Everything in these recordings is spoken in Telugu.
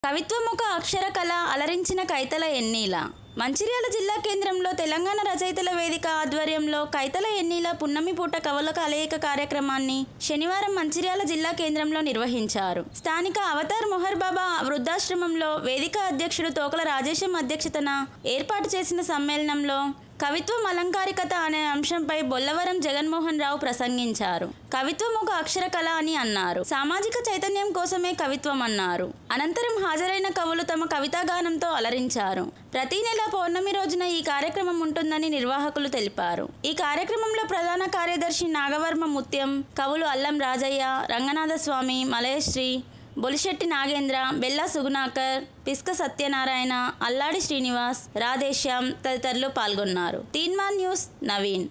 కవిత్వముఖ అక్షర కళ అలరించిన కైతల ఎన్నీల మంచిర్యాల జిల్లా కేంద్రంలో తెలంగాణ రచయితల వేదిక ఆధ్వర్యంలో కైతల ఎన్నీల పున్నమి పూట కవల కలయిక కార్యక్రమాన్ని శనివారం మంచిర్యాల జిల్లా కేంద్రంలో నిర్వహించారు స్థానిక అవతార్ మొహర్ బాబా వృద్ధాశ్రమంలో వేదిక అధ్యక్షుడు తోకల రాజేశం అధ్యక్షతన ఏర్పాటు చేసిన సమ్మేళనంలో కవిత్వం అలంకారికత అనే అంశంపై బొల్లవరం జగన్మోహన్ రావు ప్రసంగించారు కవిత్వం ఒక అక్షర కళ అని అన్నారు సామాజిక చైతన్యం కోసమే కవిత్వం అన్నారు అనంతరం హాజరైన కవులు తమ కవితాగానంతో అలరించారు ప్రతి నెల పౌర్ణమి రోజున ఈ కార్యక్రమం ఉంటుందని నిర్వాహకులు తెలిపారు ఈ కార్యక్రమంలో ప్రధాన కార్యదర్శి నాగవర్మ ముత్యం కవులు అల్లం రాజయ్య రంగనాథ స్వామి మలయశ్రీ బొలిశెట్టి నాగేంద్ర బెల్లా సుగుణాకర్ పిస్క సత్యనారాయణ అల్లాడి శ్రీనివాస్ రాధేశ్యామ్ తదితరులు పాల్గొన్నారు తీన్మాన్ న్యూస్ నవీన్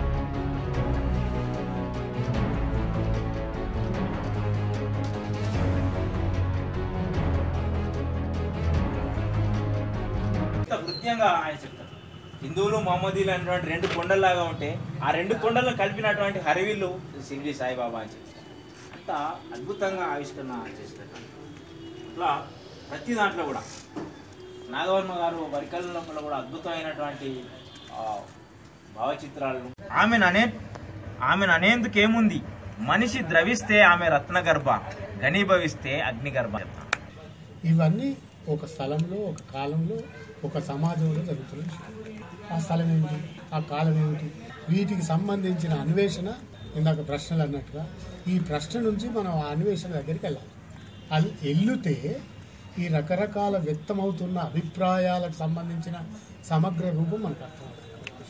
ఇంత హృదయంగా ఆయన చెప్తారు హిందువులు మహమ్మదీలు అనేటువంటి రెండు కొండల్లాగా ఉంటే ఆ రెండు కొండలను కలిపినటువంటి హరివిల్లు షిరిడి సాయిబాబా అని చెప్తారు అంత అద్భుతంగా ఆవిష్కరణ చేసినటువంటి అట్లా ప్రతి దాంట్లో కూడా నాగవర్మ గారు వరికల్లో కూడా అద్భుతమైనటువంటి ఆ, భావచిత్రాలు ఆమెను అనే ఆమెను అనేందుకు ఏముంది మనిషి ద్రవిస్తే ఆమె రత్నగర్భ ఘనీభవిస్తే అగ్నిగర్భ చెప్తాను ఇవన్నీ ఒక స్థలంలో ఒక కాలంలో ఒక సమాజంలో జరుగుతున్న విషయం. ఆ స్థలం ఏమిటి ఆ కాలం ఏమిటి వీటికి సంబంధించిన అన్వేషణ ఇందాక ప్రశ్నలు అన్నట్టుగా ఈ ప్రశ్న నుంచి మనం ఆ అన్వేషణ దగ్గరికి వెళ్ళాలి అది ఎల్లుతే ఈ రకరకాల వ్యక్తమవుతున్న అభిప్రాయాలకు సంబంధించిన సమగ్ర రూపం మనకు అర్థమవుతుంది